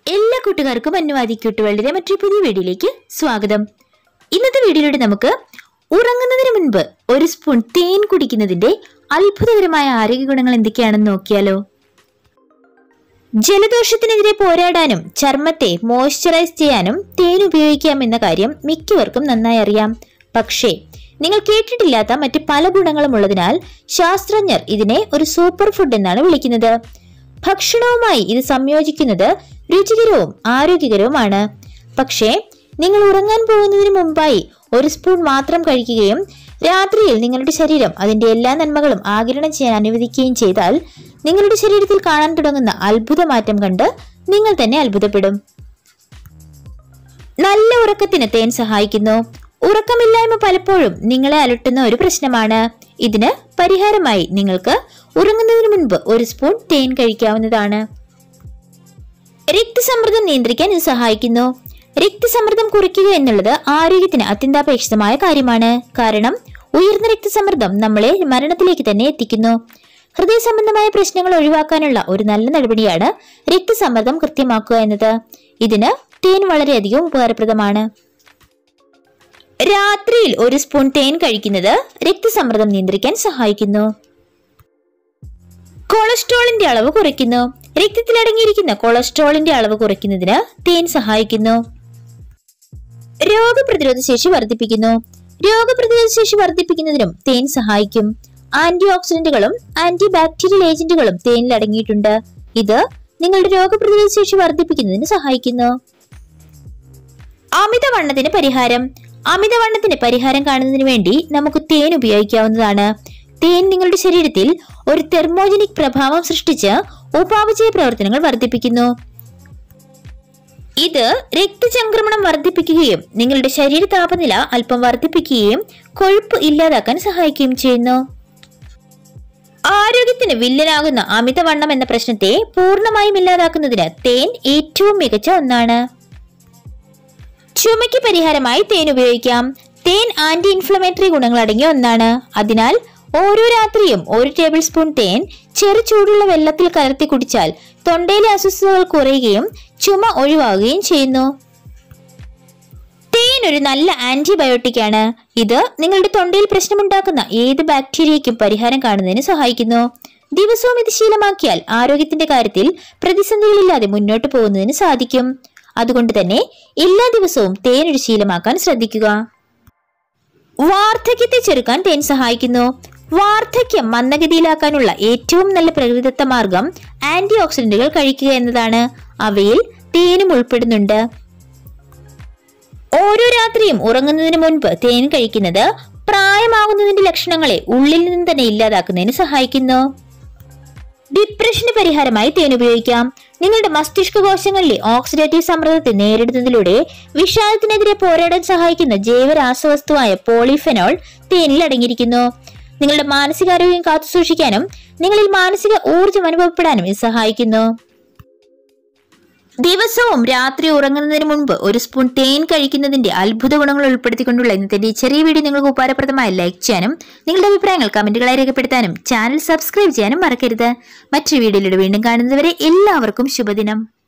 എല്ലാ കൂട്ടുകാർക്കും അനുവാദി ക്യൂട്ടുകളുടെ മറ്റൊരു പുതിയ വീഡിയോയിലേക്ക് സ്വാഗതം ഇന്നത്തെ വീഡിയോയിലൂടെ നമുക്ക് ഉറങ്ങുന്നതിന് മുൻപ് ഒരു സ്പൂൺ തേൻ കുടിക്കുന്നതിന്റെ അത്ഭുതകരമായ ആരോഗ്യ ഗുണങ്ങൾ എന്തൊക്കെയാണെന്ന് നോക്കിയാലോ ജലദോഷത്തിനെതിരെ പോരാടാനും ചർമ്മത്തെ മോയ്സ്ചറൈസ് ചെയ്യാനും തേൻ ഉപയോഗിക്കാം എന്ന കാര്യം മിക്കവർക്കും നന്നായി അറിയാം പക്ഷേ നിങ്ങൾ കേട്ടിട്ടില്ലാത്ത മറ്റ് പല ഗുണങ്ങളും ഉള്ളതിനാൽ ശാസ്ത്രജ്ഞർ ഇതിനെ ഒരു സൂപ്പർ ഫുഡ് എന്നാണ് വിളിക്കുന്നത് ഭക്ഷണവുമായി ഇത് സംയോജിക്കുന്നത് രുചികരവും ആരോഗ്യകരവുമാണ് പക്ഷേ നിങ്ങൾ ഉറങ്ങാൻ പോകുന്നതിന് മുമ്പായി ഒരു സ്പൂൺ മാത്രം കഴിക്കുകയും രാത്രിയിൽ നിങ്ങളുടെ ശരീരം അതിന്റെ എല്ലാ നന്മകളും ആഗിരണം ചെയ്യാൻ അനുവദിക്കുകയും ചെയ്താൽ നിങ്ങളുടെ ശരീരത്തിൽ കാണാൻ തുടങ്ങുന്ന അത്ഭുത മാറ്റം കണ്ട് നിങ്ങൾ തന്നെ അത്ഭുതപ്പെടും നല്ല ഉറക്കത്തിന് തേൻ സഹായിക്കുന്നു ഉറക്കമില്ലായ്മ പലപ്പോഴും നിങ്ങളെ അലട്ടുന്ന ഒരു പ്രശ്നമാണ് ഇതിന് പരിഹാരമായി നിങ്ങൾക്ക് ഉറങ്ങുന്നതിന് മുൻപ് ഒരു സ്പൂൺ തേൻ കഴിക്കാവുന്നതാണ് രക്തസമ്മർദ്ദം നിയന്ത്രിക്കാൻ ഇത് സഹായിക്കുന്നു രക്തസമ്മർദ്ദം കുറയ്ക്കുക എന്നുള്ളത് ആരോഗ്യത്തിന് അത്യന്താപേക്ഷിതമായ കാര്യമാണ് കാരണം ഉയർന്ന രക്തസമ്മർദ്ദം നമ്മളെ മരണത്തിലേക്ക് തന്നെ എത്തിക്കുന്നു ഹൃദയ സംബന്ധമായ പ്രശ്നങ്ങൾ ഒഴിവാക്കാനുള്ള ഒരു നല്ല നടപടിയാണ് രക്തസമ്മർദ്ദം കൃത്യമാക്കുക എന്നത് ഇതിന് തേൻ വളരെയധികം ഉപകാരപ്രദമാണ് രാത്രിയിൽ ഒരു സ്പൂൺ തേൻ കഴിക്കുന്നത് രക്തസമ്മർദ്ദം നിയന്ത്രിക്കാൻ സഹായിക്കുന്നു കൊളസ്ട്രോളിന്റെ അളവ് കുറയ്ക്കുന്നു രക്തത്തിൽ അടങ്ങിയിരിക്കുന്ന കൊളസ്ട്രോളിന്റെ അളവ് കുറയ്ക്കുന്നതിന് തേൻ സഹായിക്കുന്നു രോഗപ്രതിരോധ ശേഷി വർദ്ധിപ്പിക്കുന്നു രോഗപ്രതിരോധ ശേഷി വർദ്ധിപ്പിക്കുന്നതിനും തേൻ സഹായിക്കും ആന്റി ഓക്സിഡന്റുകളും ആന്റി ബാക്ടീരിയൽ ഏജന്റുകളും തേനിൽ അടങ്ങിയിട്ടുണ്ട് ഇത് നിങ്ങളുടെ രോഗപ്രതിരോധ ശേഷി വർദ്ധിപ്പിക്കുന്നതിന് സഹായിക്കുന്നു അമിതവണ്ണത്തിന് പരിഹാരം അമിതവണ്ണത്തിന് പരിഹാരം കാണുന്നതിന് വേണ്ടി നമുക്ക് തേൻ ഉപയോഗിക്കാവുന്നതാണ് തേൻ നിങ്ങളുടെ ശരീരത്തിൽ ഒരു തെർമോജനിക് പ്രഭാവം സൃഷ്ടിച്ച് ഉപാപചയ പ്രവർത്തനങ്ങൾ വർദ്ധിപ്പിക്കുന്നു ഇത് രക്തചംക്രമണം വർദ്ധിപ്പിക്കുകയും നിങ്ങളുടെ ശരീര താപനില അല്പം വർദ്ധിപ്പിക്കുകയും കൊഴുപ്പ് ഇല്ലാതാക്കാൻ സഹായിക്കുകയും ചെയ്യുന്നു ആരോഗ്യത്തിന് വില്ലനാകുന്ന അമിതവണ്ണം എന്ന പ്രശ്നത്തെ പൂർണ്ണമായും ഇല്ലാതാക്കുന്നതിന് തേൻ ഏറ്റവും മികച്ച ഒന്നാണ് ചുമയ്ക്ക് പരിഹാരമായി തേൻ ഉപയോഗിക്കാം തേൻ ആന്റി ഇൻഫ്ലമേറ്ററി ഗുണങ്ങൾ അടങ്ങിയ ഒന്നാണ് അതിനാൽ ഓരോ രാത്രിയും ഒരു ടേബിൾ സ്പൂൺ തേൻ ചെറു ചൂടുള്ള വെള്ളത്തിൽ കലർത്തി കുടിച്ചാൽ തൊണ്ടയിലെ അസ്വസ്ഥതകൾ കുറയുകയും ചുമ ഒഴിവാകുകയും ചെയ്യുന്നു തേൻ ഒരു നല്ല ആന്റിബയോട്ടിക് ആണ് ഇത് നിങ്ങളുടെ തൊണ്ടയിൽ പ്രശ്നമുണ്ടാക്കുന്ന ഏത് ബാക്ടീരിയയ്ക്കും പരിഹാരം കാണുന്നതിന് സഹായിക്കുന്നു ദിവസവും ഇത് ശീലമാക്കിയാൽ ആരോഗ്യത്തിന്റെ കാര്യത്തിൽ പ്രതിസന്ധികളില്ലാതെ മുന്നോട്ട് പോകുന്നതിന് സാധിക്കും അതുകൊണ്ട് തന്നെ എല്ലാ ദിവസവും തേൻ ഒരു ശീലമാക്കാൻ ശ്രദ്ധിക്കുക വാർദ്ധക്യത്തെ ചെറുക്കാൻ തേൻ സഹായിക്കുന്നു വാർദ്ധക്യം മന്ദഗതിയിലാക്കാനുള്ള ഏറ്റവും നല്ല പ്രകൃതിദത്ത മാർഗം ആന്റി ഓക്സിഡന്റുകൾ കഴിക്കുക എന്നതാണ് അവയിൽ തേനും ഉൾപ്പെടുന്നുണ്ട് ഓരോ രാത്രിയും ഉറങ്ങുന്നതിന് മുൻപ് തേൻ കഴിക്കുന്നത് പ്രായമാകുന്നതിന്റെ ലക്ഷണങ്ങളെ ഉള്ളിൽ നിന്ന് തന്നെ ഇല്ലാതാക്കുന്നതിന് സഹായിക്കുന്നു ഡിപ്രഷന് പരിഹാരമായി തേൻ ഉപയോഗിക്കാം നിങ്ങളുടെ മസ്തിഷ്ക കോശങ്ങളിലെ ഓക്സിഡേറ്റീവ് സമ്മർദ്ദത്തെ നേരിടുന്നതിലൂടെ വിഷാദത്തിനെതിരെ പോരാടാൻ സഹായിക്കുന്ന ജൈവരാസവസ്തുവായ പോളിഫെനോൾ തേനിൽ അടങ്ങിയിരിക്കുന്നു നിങ്ങളുടെ മാനസികാരോഗ്യം കാത്തുസൂക്ഷിക്കാനും നിങ്ങളിൽ മാനസിക ഊർജം അനുഭവപ്പെടാനും ഇത് സഹായിക്കുന്നു ദിവസവും രാത്രി ഉറങ്ങുന്നതിന് മുൻപ് ഒരു സ്പൂൺ തേൻ കഴിക്കുന്നതിന്റെ അത്ഭുത ഗുണങ്ങൾ ഉൾപ്പെടുത്തിക്കൊണ്ടുള്ള ഇന്നത്തെ ഈ ചെറിയ വീഡിയോ നിങ്ങൾക്ക് ഉപകാരപ്രദമായി ലൈക്ക് ചെയ്യാനും നിങ്ങളുടെ അഭിപ്രായങ്ങൾ കമന്റുകളായി രേഖപ്പെടുത്താനും ചാനൽ സബ്സ്ക്രൈബ് ചെയ്യാനും മറക്കരുത് മറ്റൊരു വീഡിയോയിലൂടെ വീണ്ടും കാണുന്നതുവരെ എല്ലാവർക്കും ശുഭദിനം